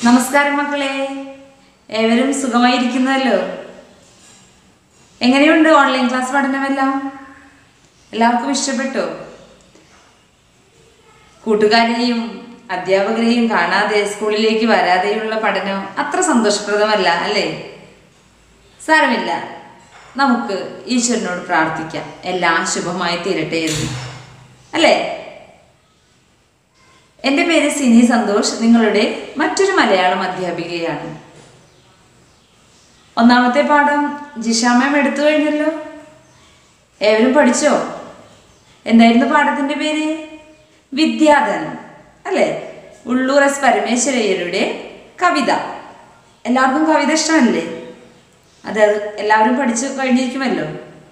നമസ്കാരം മക്കളെ ഏവരും സുഖമായിരിക്കുന്നല്ലോ എങ്ങനെയുണ്ട് ഓൺലൈൻ ക്ലാസ് പഠനമെല്ലാം എല്ലാവർക്കും ഇഷ്ടപ്പെട്ടോ കൂട്ടുകാരെയും അധ്യാപകരെയും കാണാതെ സ്കൂളിലേക്ക് വരാതെയുള്ള പഠനം അത്ര സന്തോഷപ്രദമല്ല അല്ലേ സാരമില്ല നമുക്ക് ഈശ്വരനോട് പ്രാർത്ഥിക്കാം എല്ലാം ശുഭമായി തീരട്ടെ എന്ന് അല്ലേ എൻ്റെ പേര് സിനി സന്തോഷ് നിങ്ങളുടെ മറ്റൊരു മലയാളം അധ്യാപികയാണ് ഒന്നാമത്തെ പാഠം ജിഷ മാം എടുത്തു കഴിഞ്ഞല്ലോ ഏവരും പഠിച്ചോ എന്തായിരുന്നു പാഠത്തിന്റെ പേര് വിദ്യാധനം അല്ലേ ഉള്ളൂർ എസ് പരമേശ്വരയ്യരുടെ കവിത എല്ലാവർക്കും കവിത ഇഷ്ടമല്ലേ അത് എല്ലാവരും പഠിച്ചു കഴിഞ്ഞിരിക്കുമല്ലോ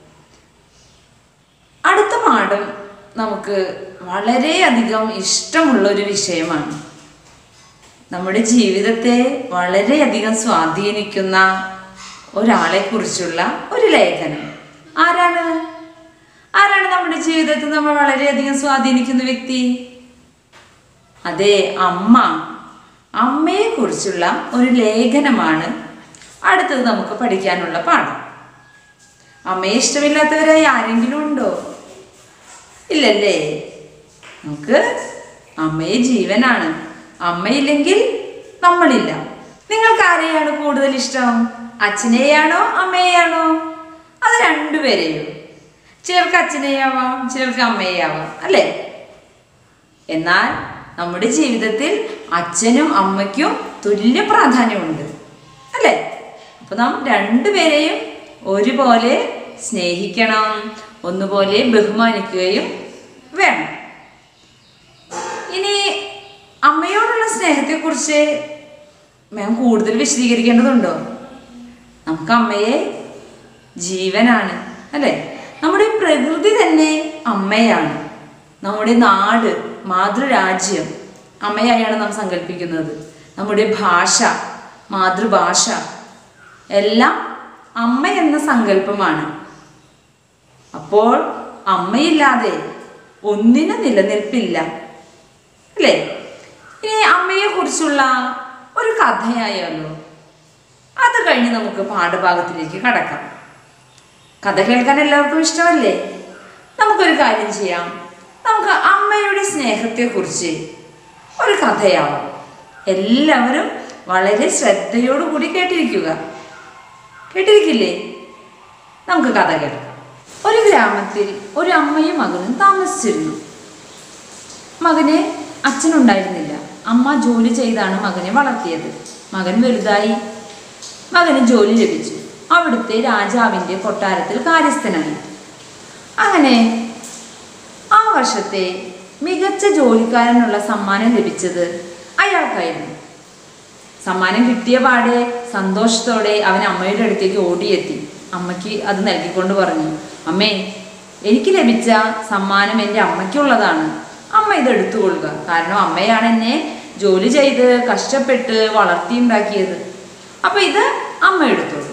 അടുത്ത പാഠം നമുക്ക് വളരെയധികം ഇഷ്ടമുള്ള ഒരു വിഷയമാണ് നമ്മുടെ ജീവിതത്തെ വളരെയധികം സ്വാധീനിക്കുന്ന ഒരാളെ കുറിച്ചുള്ള ഒരു ലേഖനം ആരാണ് ആരാണ് നമ്മുടെ ജീവിതത്തിൽ നമ്മൾ വളരെയധികം സ്വാധീനിക്കുന്ന വ്യക്തി അതെ അമ്മ അമ്മയെ കുറിച്ചുള്ള ഒരു ലേഖനമാണ് അടുത്തത് നമുക്ക് പഠിക്കാനുള്ള പാഠം അമ്മയെ ഇഷ്ടമില്ലാത്തവരായി ആരെങ്കിലും ഉണ്ടോ ഇല്ലല്ലേ നമുക്ക് അമ്മയെ ജീവനാണ് അമ്മയില്ലെങ്കിൽ നമ്മളില്ല നിങ്ങൾക്ക് ആരെയാണ് കൂടുതൽ ഇഷ്ടം അച്ഛനെയാണോ അമ്മയെയാണോ അത് രണ്ടുപേരെയോ ചിലർക്ക് അച്ഛനെയാവാം ചിലർക്ക് അമ്മയെയാവാം അല്ലേ എന്നാൽ നമ്മുടെ ജീവിതത്തിൽ അച്ഛനും അമ്മയ്ക്കും തുല്യ പ്രാധാന്യമുണ്ട് അല്ലേ അപ്പൊ നാം രണ്ടുപേരെയും ഒരുപോലെ സ്നേഹിക്കണം ഒന്നുപോലെ ബഹുമാനിക്കുകയും വേണം ഇനി അമ്മയോടുള്ള സ്നേഹത്തെക്കുറിച്ച് മാം കൂടുതൽ വിശദീകരിക്കേണ്ടതുണ്ടോ നമുക്ക് അമ്മയെ ജീവനാണ് അല്ലേ നമ്മുടെ പ്രകൃതി തന്നെ അമ്മയാണ് നമ്മുടെ നാട് മാതൃരാജ്യം അമ്മയായാണ് നാം സങ്കല്പിക്കുന്നത് നമ്മുടെ ഭാഷ മാതൃഭാഷ എല്ലാം അമ്മ എന്ന സങ്കല്പമാണ് അപ്പോൾ അമ്മയില്ലാതെ ഒന്നിനും നിലനിൽപ്പില്ല അല്ലേ ഇനി അമ്മയെ കുറിച്ചുള്ള ഒരു കഥയായാലോ അത് കഴിഞ്ഞ് നമുക്ക് പാഠഭാഗത്തിലേക്ക് കടക്കാം കഥ കേൾക്കാൻ എല്ലാവർക്കും ഇഷ്ടമല്ലേ നമുക്കൊരു കാര്യം ചെയ്യാം നമുക്ക് അമ്മയുടെ സ്നേഹത്തെക്കുറിച്ച് ഒരു കഥയാവാം എല്ലാവരും വളരെ ശ്രദ്ധയോടുകൂടി കേട്ടിരിക്കുക കേട്ടിരിക്കില്ലേ നമുക്ക് കഥ കേൾക്കാം ഒരു ഗ്രാമത്തിൽ ഒരു അമ്മയും മകനും താമസിച്ചിരുന്നു മകന് അച്ഛനുണ്ടായിരുന്നില്ല അമ്മ ജോലി ചെയ്താണ് മകനെ വളർത്തിയത് മകൻ വലുതായി മകന് ജോലി ലഭിച്ചു അവിടുത്തെ രാജാവിൻ്റെ കൊട്ടാരത്തിൽ കാര്യസ്ഥനായി അങ്ങനെ ആ വർഷത്തെ മികച്ച ജോലിക്കാരനുള്ള സമ്മാനം ലഭിച്ചത് അയാൾക്കായിരുന്നു സമ്മാനം കിട്ടിയ പാടെ സന്തോഷത്തോടെ അവൻ അമ്മയുടെ അടുത്തേക്ക് ഓടിയെത്തി അമ്മയ്ക്ക് അത് നൽകിക്കൊണ്ട് പറഞ്ഞു അമ്മേ എനിക്ക് ലഭിച്ച സമ്മാനം എൻ്റെ അമ്മയ്ക്കുള്ളതാണ് അമ്മ ഇത് എടുത്തുകൊള്ളുക കാരണം അമ്മയാണ് എന്നെ ജോലി ചെയ്ത് കഷ്ടപ്പെട്ട് വളർത്തിയുണ്ടാക്കിയത് അപ്പൊ ഇത് അമ്മ എടുത്തോളൂ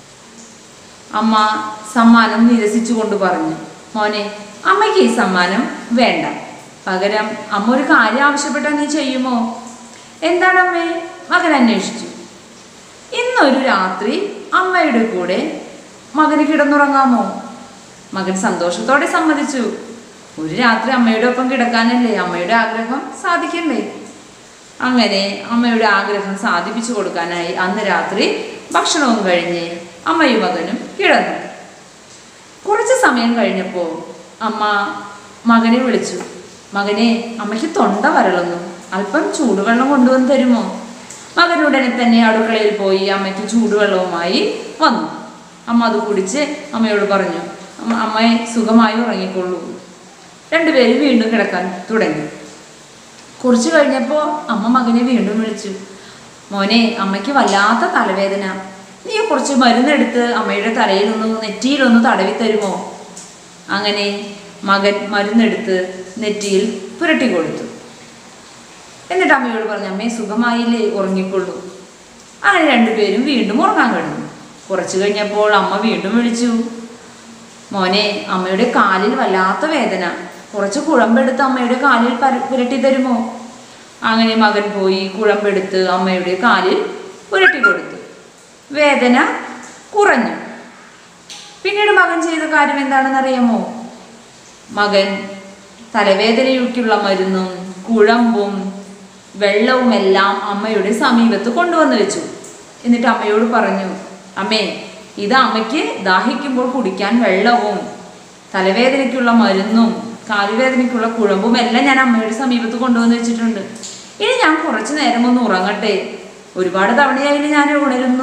അമ്മ സമ്മാനം നിരസിച്ചുകൊണ്ട് പറഞ്ഞു മോനെ അമ്മയ്ക്ക് ഈ സമ്മാനം വേണ്ട പകരം അമ്മ ഒരു കാര്യം ആവശ്യപ്പെട്ടാൽ നീ ചെയ്യുമോ എന്താണ് അമ്മേ മകൻ അന്വേഷിച്ചു ഇന്നൊരു രാത്രി അമ്മയുടെ കൂടെ മകന് കിടന്നുറങ്ങാമോ മകൻ സന്തോഷത്തോടെ സമ്മതിച്ചു ഒരു രാത്രി അമ്മയുടെ ഒപ്പം കിടക്കാനല്ലേ അമ്മയുടെ ആഗ്രഹം സാധിക്കണ്ടേ അങ്ങനെ അമ്മയുടെ ആഗ്രഹം സാധിപ്പിച്ചു കൊടുക്കാനായി അന്ന് രാത്രി ഭക്ഷണവും കഴിഞ്ഞ് അമ്മയും മകനും കിടന്നു കുറച്ച് സമയം കഴിഞ്ഞപ്പോൾ അമ്മ മകനെ വിളിച്ചു മകനെ അമ്മയ്ക്ക് തൊണ്ട വരളുന്നു അല്പം ചൂടുവെള്ളം കൊണ്ടുവന്ന് തരുമോ മകൻ ഉടനെ തന്നെ അടുക്കളയിൽ പോയി അമ്മയ്ക്ക് ചൂടുവെള്ളവുമായി വന്നു അമ്മ അത് കുടിച്ച് അമ്മയോട് പറഞ്ഞു അമ്മ അമ്മയെ സുഖമായി ഉറങ്ങിക്കൊള്ളൂ രണ്ടുപേരും വീണ്ടും കിടക്കാൻ തുടങ്ങി കുറച്ച് കഴിഞ്ഞപ്പോൾ അമ്മ മകനെ വീണ്ടും വിളിച്ചു മോനെ അമ്മയ്ക്ക് വല്ലാത്ത തലവേദന നീ കുറച്ച് മരുന്നെടുത്ത് അമ്മയുടെ തലയിലൊന്ന് നെറ്റിയിലൊന്ന് തടവി തരുമോ അങ്ങനെ മകൻ മരുന്നെടുത്ത് നെറ്റിയിൽ പുരട്ടി കൊടുത്തു എന്നിട്ട് അമ്മയോട് പറഞ്ഞു അമ്മയെ സുഖമായില്ലേ ഉറങ്ങിക്കൊള്ളൂ അങ്ങനെ രണ്ടുപേരും വീണ്ടും ഉറങ്ങാൻ കിടന്നു കുറച്ച് കഴിഞ്ഞപ്പോൾ അമ്മ വീണ്ടും വിളിച്ചു മോനെ അമ്മയുടെ കാലിൽ വല്ലാത്ത വേദന കുറച്ച് കുഴമ്പെടുത്ത് അമ്മയുടെ കാലിൽ പര- പുരട്ടി തരുമോ അങ്ങനെ മകൻ പോയി കുഴമ്പെടുത്ത് അമ്മയുടെ കാലിൽ പുരട്ടി കൊടുത്തു വേദന കുറഞ്ഞു പിന്നീട് മകൻ ചെയ്ത കാര്യം എന്താണെന്ന് അറിയാമോ മകൻ തലവേദനയ്ക്കുള്ള മരുന്നും കുഴമ്പും വെള്ളവുമെല്ലാം അമ്മയുടെ സമീപത്ത് കൊണ്ടുവന്ന് വെച്ചു എന്നിട്ട് അമ്മയോട് പറഞ്ഞു അമ്മേ ഇത് അമ്മയ്ക്ക് ദാഹിക്കുമ്പോൾ കുടിക്കാൻ വെള്ളവും തലവേദനയ്ക്കുള്ള മരുന്നും കാലുവേദനയ്ക്കുള്ള കുഴമ്പും എല്ലാം ഞാൻ അമ്മയുടെ സമീപത്ത് കൊണ്ടുവന്ന് വെച്ചിട്ടുണ്ട് ഇനി ഞാൻ കുറച്ചു നേരം ഒന്ന് ഉറങ്ങട്ടെ ഒരുപാട് തവണയായി ഞാൻ ഉണരുന്നു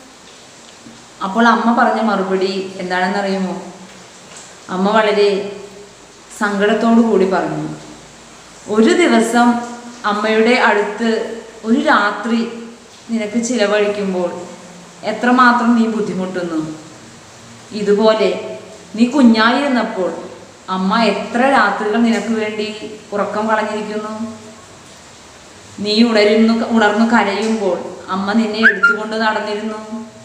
അപ്പോൾ അമ്മ പറഞ്ഞ മറുപടി എന്താണെന്ന് അറിയുമോ അമ്മ വളരെ സങ്കടത്തോടു കൂടി പറഞ്ഞു ഒരു ദിവസം അമ്മയുടെ അടുത്ത് ഒരു രാത്രി നിനക്ക് ചിലവഴിക്കുമ്പോൾ എത്രമാത്രം നീ ബുദ്ധിമുട്ടുന്നു ഇതുപോലെ നീ കുഞ്ഞായിരുന്നപ്പോൾ അമ്മ എത്ര രാത്രികൾ നിനക്ക് വേണ്ടി ഉറക്കം കളഞ്ഞിരിക്കുന്നു നീ ഉണരുന്നു ഉണർന്നു കരയുമ്പോൾ അമ്മ നിന്നെ എടുത്തുകൊണ്ട് നടന്നിരുന്നു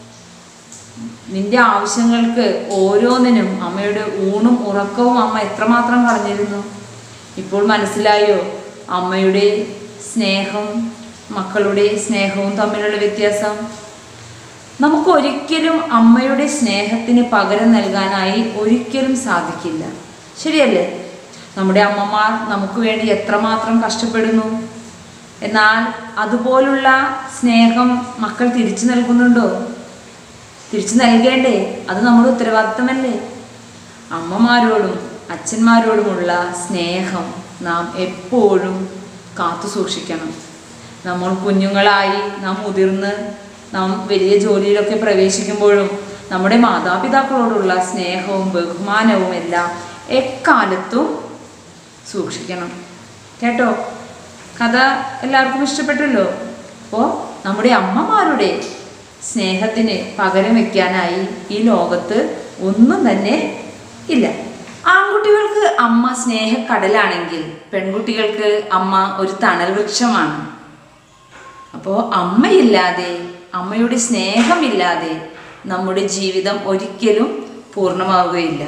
നിന്റെ ആവശ്യങ്ങൾക്ക് ഓരോന്നിനും അമ്മയുടെ ഊണും ഉറക്കവും അമ്മ എത്രമാത്രം കളഞ്ഞിരുന്നു ഇപ്പോൾ മനസ്സിലായോ അമ്മയുടെ സ്നേഹം മക്കളുടെ സ്നേഹവും തമ്മിലുള്ള വ്യത്യാസം നമുക്ക് ഒരിക്കലും അമ്മയുടെ സ്നേഹത്തിന് പകരം നൽകാനായി ഒരിക്കലും സാധിക്കില്ല ശരിയല്ലേ നമ്മുടെ അമ്മമാർ നമുക്ക് വേണ്ടി എത്രമാത്രം കഷ്ടപ്പെടുന്നു എന്നാൽ അതുപോലുള്ള സ്നേഹം മക്കൾ തിരിച്ചു നൽകുന്നുണ്ടോ തിരിച്ചു നൽകേണ്ടേ അത് നമ്മുടെ ഉത്തരവാദിത്തമല്ലേ അമ്മമാരോടും അച്ഛന്മാരോടുമുള്ള സ്നേഹം നാം എപ്പോഴും കാത്തു സൂക്ഷിക്കണം നമ്മൾ കുഞ്ഞുങ്ങളായി നാം മുതിർന്ന് നാം വലിയ ജോലിയിലൊക്കെ പ്രവേശിക്കുമ്പോഴും നമ്മുടെ മാതാപിതാക്കളോടുള്ള സ്നേഹവും ബഹുമാനവും എല്ലാം എക്കാലത്തും സൂക്ഷിക്കണം കേട്ടോ കഥ എല്ലാവർക്കും ഇഷ്ടപ്പെട്ടല്ലോ അപ്പോൾ നമ്മുടെ അമ്മമാരുടെ സ്നേഹത്തിന് പകരം വെക്കാനായി ഈ ലോകത്ത് ഒന്നും തന്നെ ഇല്ല ആൺകുട്ടികൾക്ക് അമ്മ സ്നേഹക്കടലാണെങ്കിൽ പെൺകുട്ടികൾക്ക് അമ്മ ഒരു തണൽ വൃക്ഷമാണ് അപ്പോൾ അമ്മയില്ലാതെ അമ്മയുടെ സ്നേഹമില്ലാതെ നമ്മുടെ ജീവിതം ഒരിക്കലും പൂർണ്ണമാവുകയില്ല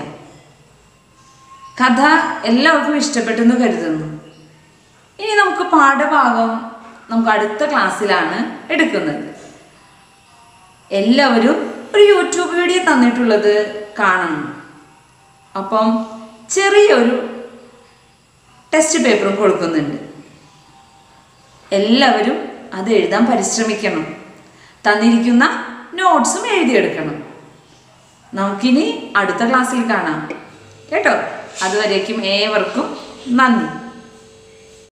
കഥ എല്ലാവർക്കും ഇഷ്ടപ്പെട്ടെന്ന് കരുതുന്നു ഇനി നമുക്ക് പാഠഭാഗം നമുക്ക് അടുത്ത ക്ലാസ്സിലാണ് എടുക്കുന്നത് എല്ലാവരും ഒരു യൂട്യൂബ് വീഡിയോ തന്നിട്ടുള്ളത് കാണണം അപ്പം ചെറിയൊരു ടെസ്റ്റ് പേപ്പറും കൊടുക്കുന്നുണ്ട് എല്ലാവരും അത് എഴുതാൻ പരിശ്രമിക്കണം തന്നിരിക്കുന്ന നോട്ട്സും എഴുതിയെടുക്കണം നമുക്കിനി അടുത്ത ക്ലാസ്സിൽ കാണാം കേട്ടോ അതുവരേക്കും ഏവർക്കും നന്ദി